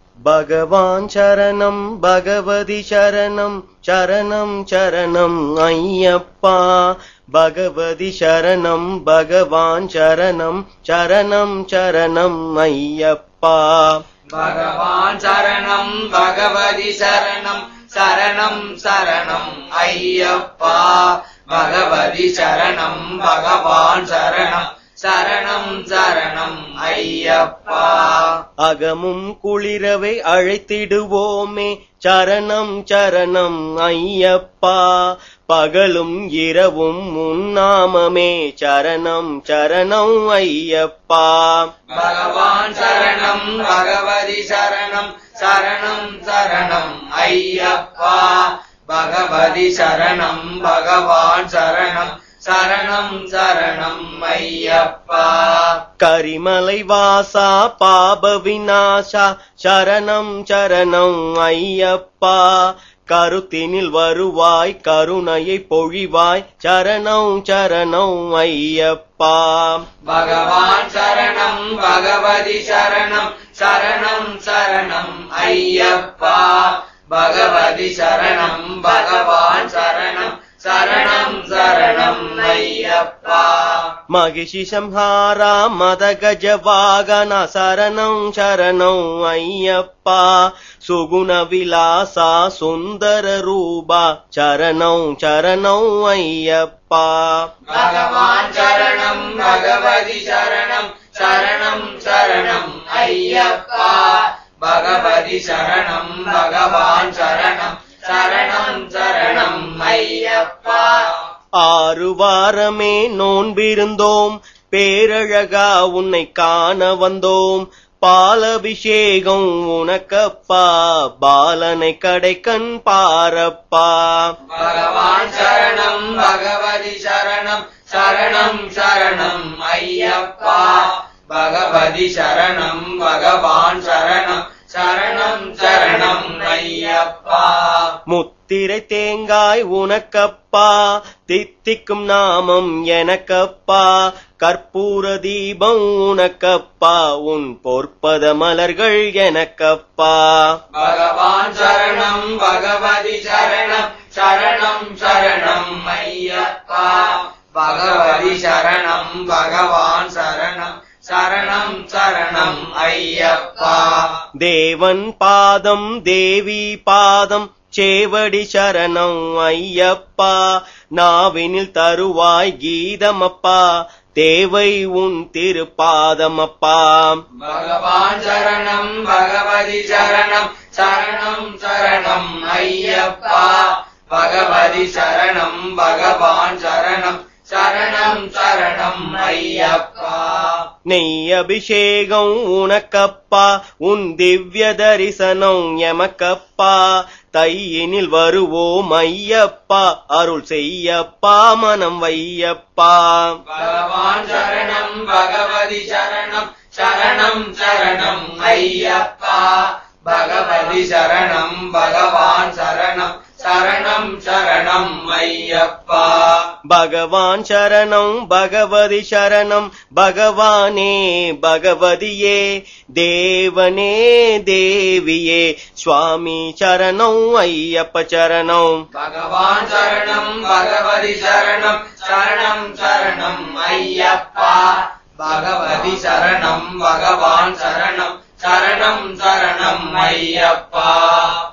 பகவான் சரணம் பகவதி சரணம் சரணம் சரணம் ஐயப்பா பகவதி சரணம் பகவான் சரணம் சரணம் சரணம் ஐயப்பா பகவான் சரணம் பகவதி சரணம் சரணம் சரணம் ஐயப்பா பகவதி சரணம் பகவான் சரணம் சரணம் சரணம் ஐயப்பா அகமும் குளிரவை அழைத்திடுவோமே சரணம் சரணம் ஐயப்பா பகலும் இரவும் உன்னாமமே சரணம் சரணம் ஐயப்பா பகவான் சரணம் பகவதி சரணம் சரணம் சரணம் ஐயப்பா பகவதி சரணம் பகவான் சரணம் சரணம் சரணம் ஐயப்பா கரிமலை வாசா பாப விநாசா சரணம் சரணம் ஐயப்பா கருத்தினில் வருவாய் கருணையை பொழிவாய் சரணம் சரணம் ஐயப்பா பகவான் சரணம் பகவதி சரணம் சரணம் சரணம் ஐயப்பா பகவதி சரணம் பகவான் சரணம் சரணம் சரணம் ஐயப்பா மகிஷி சம்ஹாரா மத கஜ வாகன சரணம் சரணம் ஐயப்பா சுகுண விலாசா சுந்தர ரூபா சரணம் சரணம் ஐயப்பா பகவான் சரணம் பகவதி சரணம் சரணம் சரணம் ஐயப்பா பகவதி சரணம் பகவான் சரணம் சரணம் சரணம் ஐயப்பா ஆறு வாரமே நோன்பிருந்தோம் பேரழகா உன்னை காண வந்தோம் பாலபிஷேகம் உனக்கப்பா பாலனை கடைக்கண் பாரப்பா பகவான் சரணம் பகவதி சரணம் சரணம் சரணம் ஐயப்பா பகவதி சரணம் பகவான் சரணம் சரணம் சரணம் ஐயப்பா முத்திரை தேங்காய் உனக்கப்பா தித்திக்கும் நாமம் எனக்கப்பா கற்பூர தீபம் உனக்கப்பா உன் பொற்பத மலர்கள் எனக்கப்பா பகவான் சரணம் பகவதி சரணம் சரணம் சரணம் ஐயப்பா பகவதி சரணம் பகவான் சரணம் சரணம் சரணம் ஐயப்பா தேவன் பாதம் தேவி பாதம் சேவடி சரணம் ஐயப்பா நாவினில் தருவாய் கீதமப்பா தேவை உன் திருப்பாதமப்பா பகவான் சரணம் பகவதி சரணம் சரணம் சரணம் ஐயப்பா பகவதி சரணம் பகவான் சரணம் சரணம் சரணம் ஐயப்பா நெய் அபிஷேகம் உனக்கப்பா உன் திவ்ய தரிசனம் எமக்கப்பா தையினில் வருவோம் ஐயப்பா அருள் செய்யப்பா மனம் வையப்பா பகவான் சரணம் பகவதி சரணம் சரணம் சரணம் ஐயப்பா பகவதி சரணம் பகவான் சரணம் சரணம் சரணம் ஐயப்பா பகவான் சரணம் பகவதி சரணம் பகவானே பகவதியே தேவனே தேவியே சுவாமி சரணம் ஐயப்ப சரணம் பகவான் சரணம் பகவதி சரணம் சரணம் சரணம் ஐயப்பா பகவதி சரணம் பகவான் சரணம் சரணம் சரணம் ஐயப்பா